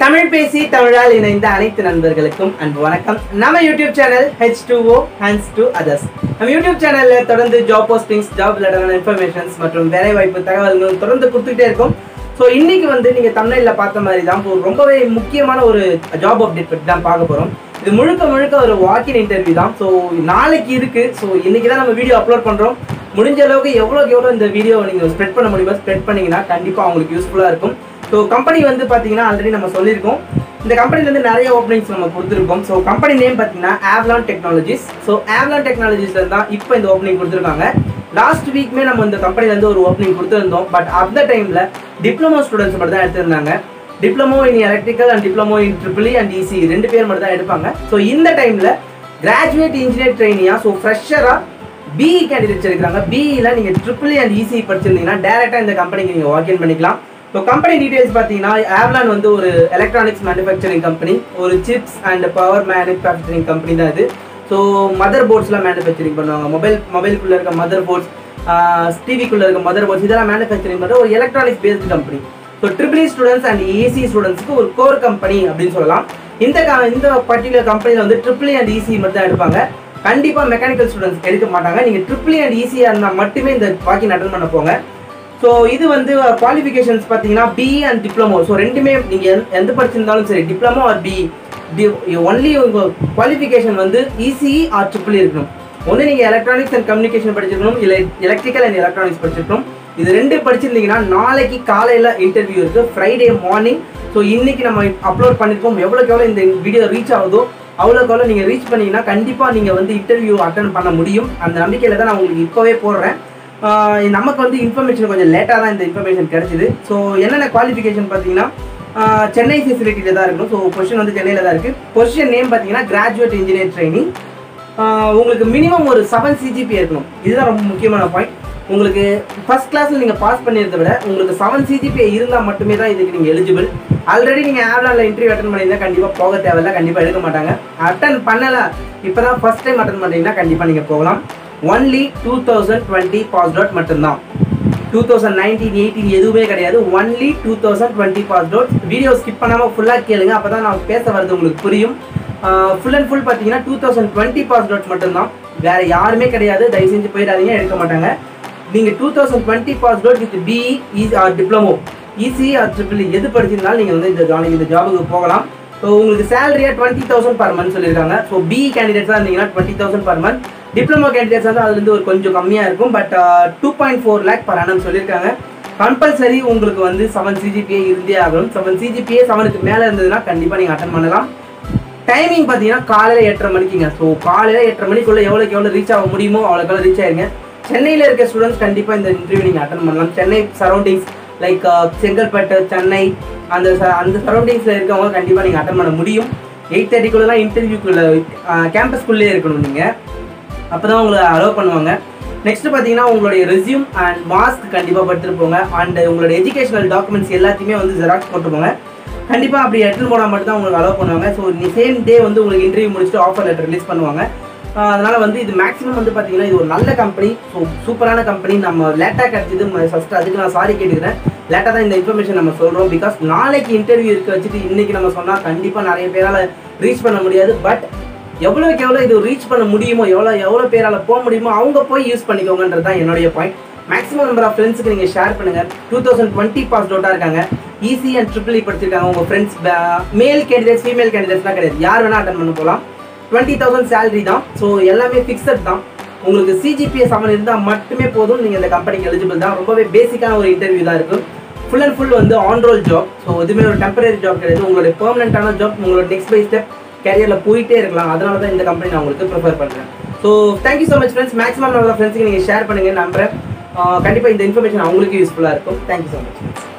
தமிழ் பேசி தமிழால் இணைந்த அனைத்து நண்பர்களுக்கும் அன்பு வணக்கம் நம்ம YouTube channel H two O hands to others நம்ம யூடியூப் சேனல்ல தொடர்ந்து ஜாப் போஸ்டிங்ஸ் ஜாப் ரிலேட்டடான இன்ஃபர்மேஷன்ஸ் மற்றும் வேலைவாய்ப்பு தகவல்கள் தொடர்ந்து கொடுத்துக்கிட்டே இருக்கும் ஸோ இன்னைக்கு வந்து நீங்க தமிழ்ல பார்த்த மாதிரி தான் ஒரு ரொம்பவே முக்கியமான ஒரு ஜாப் அப்டேட் பற்றி தான் பார்க்க போறோம் இது முழுக்க முழுக்க ஒரு வாக்கின் இன்டர்வியூ தான் ஸோ நாளைக்கு இருக்கு ஸோ இன்னைக்கு தான் நம்ம வீடியோ அப்லோட் பண்றோம் முடிஞ்ச அளவுக்கு எவ்வளோக்கு எவ்வளோ இந்த வீடியோ நீங்கள் ஸ்ப்ரெட் பண்ண முடியுமோ ஸ்ப்ரெட் பண்ணீங்கன்னா கண்டிப்பாக உங்களுக்கு யூஸ்ஃபுல்லாக இருக்கும் ஸோ கம்பெனி வந்து பார்த்தீங்கன்னா ஆல்ரெடி நம்ம சொல்லியிருக்கோம் இந்த கம்பெனிலேருந்து நிறைய ஓப்பனிங்ஸ் நம்ம கொடுத்துருக்கோம் ஸோ கம்பெனி நேம் பார்த்தீங்கன்னா ஆவ்லான் டெக்னாலஜிஸ் ஸோ ஆவ்லான் டெக்னாலஜிஸ்ல தான் இப்போ இந்த ஓப்பனிங் கொடுத்துருக்காங்க லாஸ்ட் வீக்மே நம்ம இந்த கம்பெனிலேருந்து ஒரு ஓப்பனிங் கொடுத்துருந்தோம் பட் அந்த டைமில் டிப்ளமோ ஸ்டூடெண்ட்ஸ் மட்டும் தான் எடுத்திருந்தாங்க diploma in electrical and diploma in triple and EC ரெண்டு பேர் மட்டும் தான் எடுப்பாங்க ஸோ இந்த டைமில் கிராஜுவேட் இன்ஜினியர் ட்ரைனியா ஸோ ஃப்ரெஷராக பிஇ கேண்டிடேட்ஸ் இருக்கிறாங்க பிஇல நீங்க ட்ரிபிள் அண்ட் இசி படிச்சிருந்தீங்கன்னா டேரக்டா இந்த கம்பெனிக்கு நீங்க வாக் இன் பண்ணிக்கலாம் ஸோ கம்பெனி டீடைல்ஸ் பார்த்தீங்கன்னா ஆவ்லான் வந்து ஒரு எலக்ட்ரானிக்ஸ் மேனுஃபேக்சரிங் கம்பெனி ஒரு chips and power manufacturing company தான் இது ஸோ மதர் போர்ட்ஸ்லாம் மேனுஃபேக்சரிங் பண்ணுவாங்க மொபைல் மொபைலுக்குள்ள இருக்க மதர் போர்ட்ஸ் டிவிக்குள்ள இருக்க மதர் போர்ட்ஸ் இதெல்லாம் மேனுஃபேக்சரிங் பண்ணுற ஒரு electronics based company so triple students and EC ஸ்டூடெண்ட்ஸ்க்கு ஒரு கோர் கம்பெனி அப்படின்னு சொல்லலாம் இந்த க- இந்த பர்டிகுலர் கம்பெனியில் வந்து ட்ரிபிள் அண்ட் இசி மட்டும் தான் எடுப்பாங்க கண்டிப்பா மெக்கானிக்கல் ஸ்டூடெண்ட்ஸ் எடுக்க மாட்டாங்க நீங்க ட்ரிபிள் அண்ட் ஈஸியா இருந்தா மட்டுமே இந்த வாக்கிங் அட்டன் பண்ண போங்க ஸோ இது வந்து குவாலிஃபிகேஷன்ஸ் பார்த்தீங்கன்னா பிஇ அண்ட் டிப்ளமோ ஸோ ரெண்டுமே நீங்க எந்த- எந்த படிச்சிருந்தாலும் சரி டிப்ளமோ ஆர் பிஇ ஒன்லி உங்க குவாலிஃபிகேஷன் வந்து இசிஇ ஆர் ட்ரிபிள் இருக்கணும் ஒன்று நீங்க எலக்ட்ரானிக்ஸ் அண்ட் கம்யூனிகேஷன் படிச்சிருக்கணும் இல்லை எலக்ட்ரிக்கல் அண்ட் எலக்ட்ரானிக்ஸ் படிச்சிருக்கணும் இது ரெண்டு படிச்சிருந்தீங்கன்னா நாளைக்கு காலையில இன்டர்வியூ இருக்கு ஃப்ரைடே மார்னிங் ஸோ இன்னைக்கு நம்ம அப்லோட் பண்ணிருக்கோம் எவ்வளோக்கு எவ்வளோ இந்த வீடியோ ரீச் ஆகுதோ அவ்வளோக்கு அவ்வளோ நீங்கள் ரீச் பண்ணீங்கன்னா கண்டிப்பாக நீங்கள் வந்து இன்டர்வியூ அட்டன் பண்ண முடியும் அந்த நம்பிக்கையில் தான் நான் உங்களுக்கு இப்போவே போடுறேன் ஆஹ் நமக்கு வந்து இன்ஃபர்மேஷன் கொஞ்சம் லேட்டாக தான் இந்த இன்ஃபர்மேஷன் கிடைச்சிது ஸோ என்னென்ன குவாலிஃபிகேஷன் பார்த்தீங்கன்னா ஆஹ் சென்னை ஃபெசிலிட்டியில் தான் இருக்கணும் ஸோ பொசிஷன் வந்து சென்னையில் தான் இருக்குது பொசிஷன் நேம் பார்த்தீங்கன்னா கிராஜுவேட் இன்ஜினியர் ட்ரைனிங் உங்களுக்கு மினிமம் ஒரு செவன் சிஜிபி இருக்கணும் இதுதான் ரொம்ப முக்கியமான பாயிண்ட் உங்களுக்கு ஃபர்ஸ்ட் கிளாஸில் நீங்கள் பாஸ் பண்ணியிருந்த விட உங்களுக்கு செவன் சிஜிபிஐ இருந்தால் மட்டுமே தான் இதுக்கு நீங்கள் எலிஜிபிள் ஆல்ரெடி நீங்கள் ஆவ்லானில் இன்டர்வியூ அட்டன் பண்ணியிருந்தா கண்டிப்பாக போக தேவையில்ல கண்டிப்பாக எடுக்க மாட்டாங்க அட்டன் பண்ணலை இப்போ தான் ஃபர்ஸ்ட் டைம் அட்டன் பண்ணுறீங்கன்னா கண்டிப்பாக நீங்கள் போகலாம் only two thousand twenty pass out மட்டும்தான் டூ தௌசண்ட் நைன்டீன் எயிட்டீன் எதுவுமே கிடையாது only two thousand twenty pass out video skip பண்ணாமல் ஃபுல்லாக கேளுங்க அப்போ தான் நான் பேச வர்றது உங்களுக்கு புரியும் ஃபுல் அண்ட் ஃபுல் பார்த்தீங்கன்னா two thousand twenty pass out மட்டும்தான் வேற யாருமே கிடையாது தயவு செஞ்சு போயிடாதீங்க எடுக்க மாட்டாங்க நீங்க two thousand twenty pass out with BE or diploma EC or triple எது படிச்சிருந்தாலும் நீங்க வந்து இந்த ஜாலிக்கு இந்த ஜாபுக்கு போகலாம் ஸோ உங்களுக்கு சேலரியா டுவெண்ட்டி தௌசண்ட் பர் மந்த் சொல்லியிருக்காங்க ஸோ பிஇ கேண்டிடேட்ஸாக இருந்தீங்கன்னா twenty thousand per month diploma candidates வந்து அதுலேருந்து ஒரு கொஞ்சம் கம்மியாக இருக்கும் but two point four lakh per annum சொல்லியிருக்காங்க கம்பல்சரி உங்களுக்கு வந்து செவன் சிஜிபிஏ இருந்தே ஆகணும் செவன் சிஜிபிஏ செவனுக்கு மேலே இருந்ததுன்னா கண்டிப்பாக நீங்கள் அட்டன் பண்ணலாம் டைமிங் பார்த்தீங்கன்னா காலையில் எட்டரை மணிக்குங்க ஸோ காலையில் எட்டரை மணிக்குள்ள எவ்வளோக்கு எவ்வளோ ரீச் ஆக முடியுமோ அவ்வளோக்கு எவ்வளோ ரீச் ஆயிருங்க சென்னையில் இருக்க ஸ்டூடெண்ட்ஸ் கண்டிப்பாக இந்த இன்டர்வியூ நீங்கள் அட்டன் பண்ணலாம் சென்னை சரௌண்டிங்ஸ் லைக் செங்கல்பட்டு சென்னை அந்த ச- அந்த சரௌண்டிங்ஸில் இருக்கவங்க கண்டிப்பாக நீங்கள் அட்டன் பண்ண முடியும் எயிட் தேர்ட்டிக்குள்ளலாம் இன்டர்வியூக்குள்ள கேம்பஸ்குள்ளே இருக்கணும் நீங்கள் அப்போ தான் உங்களை அலோவ் பண்ணுவாங்க நெக்ஸ்ட் பார்த்தீங்கன்னா உங்களுடைய ரெஸ்யூம் அண்ட் மாஸ்க் கண்டிப்பாக படுத்துட்டு போங்க அண்ட் உங்களோட எஜுகேஷனல் டாக்குமெண்ட்ஸ் எல்லாத்தையுமே வந்து ஜெராக்ஸ் போட்டு போங்க கண்டிப்பாக அப்படி எடுத்துன்னு போனால் மட்டும் தான் உங்களுக்கு அலோவ் பண்ணுவாங்க ஸோ நீ சேம் டே வந்து உங்களுக்கு இன்டர்வியூ முடிச்சுட்டு ஆஃபர் லெட்டர் ரிலீஸ் பண்ணுவாங்க ஆஹ் அதனால வந்து இது மேக்ஸிமம் வந்து பார்த்தீங்கன்னா இது ஒரு நல்ல கம்பெனி ஸோ சூப்பரான கம்பெனி நம்ம லேட்டாக கிடைச்சது ஃபர்ஸ்ட் அதுக்கு நான் சாரி கேட்டுக்கிறேன் லேட்டாக தான் இந்த இன்ஃபர்மேஷன் நம்ம சொல்கிறோம் பிகாஸ் நாளைக்கு இன்டர்வியூ இருக்க வச்சுட்டு இன்னைக்கு நம்ம சொன்னால் கண்டிப்பாக நிறைய பேரால் ரீச் பண்ண முடியாது பட் எவ்வளோக்கு எவ்வளோ இது ரீச் பண்ண முடியுமோ எவ்வளோ எவ்வளோ பேரால் போக முடியுமோ அவங்க போய் யூஸ் பண்ணிக்கோங்கன்றது தான் என்னுடைய பாயிண்ட் மேக்ஸிமம் நம்பர் ஆஃப் ஃப்ரெண்ட்ஸுக்கு நீங்கள் ஷேர் பண்ணுங்க டூ தௌசண்ட் டுவெண்ட்டி பாஸ் அவுட்டாக இருக்காங்க ஈஸி அண்ட் ட்ரிபிள் படிச்சிருக்காங்க உங்கள் ஃப்ரெண்ட்ஸ் மேல் கேண்டிடேட்ஸ் ஃபீமேல் கேண்டிடேட்ஸ்லாம் கிடையாது யார் வேணால் அட்டன் பண்ண போகலாம் டுவெண்ட்டி தௌசண்ட் சேலரி தான் ஸோ எல்லாமே ஃபிக்ஸட் தான் உங்களுக்கு சிஜிபிஎஸ் செவன் இருந்தால் மட்டுமே போதும் நீங்கள் இந்த கம்பெனிக்கு எலிஜிபிள் தான் ரொம்பவே பேசிக்கான ஒரு இன்டர்வியூ தான் இருக்கும் ஃபுல் அண்ட் ஃபுல் வந்து ஆன் ரோல் ஜாப் ஸோ எதுவுமே ஒரு டெம்பரரி ஜாப் கிடையாது உங்களுடைய பெர்மனண்டான ஜாப் உங்களோட நெக்ஸ்ட் பை ஸ்டெப் கேரியரில் போயிட்டே இருக்கலாம் அதனால தான் இந்த கம்பெனி நான் உங்களுக்கு ப்ரிஃபர் பண்ணுறேன் so thank you so much friends maximum நம்ம ஃப்ரெண்ட்ஸுக்கு நீங்கள் ஷேர் பண்ணுங்கள் நம்புறேன் கண்டிப்பாக இந்த இன்ஃபர்மேஷன் அவங்களுக்கு யூஸ்ஃபுல்லாக இருக்கும் தேங்க்யூ ஸோ மச்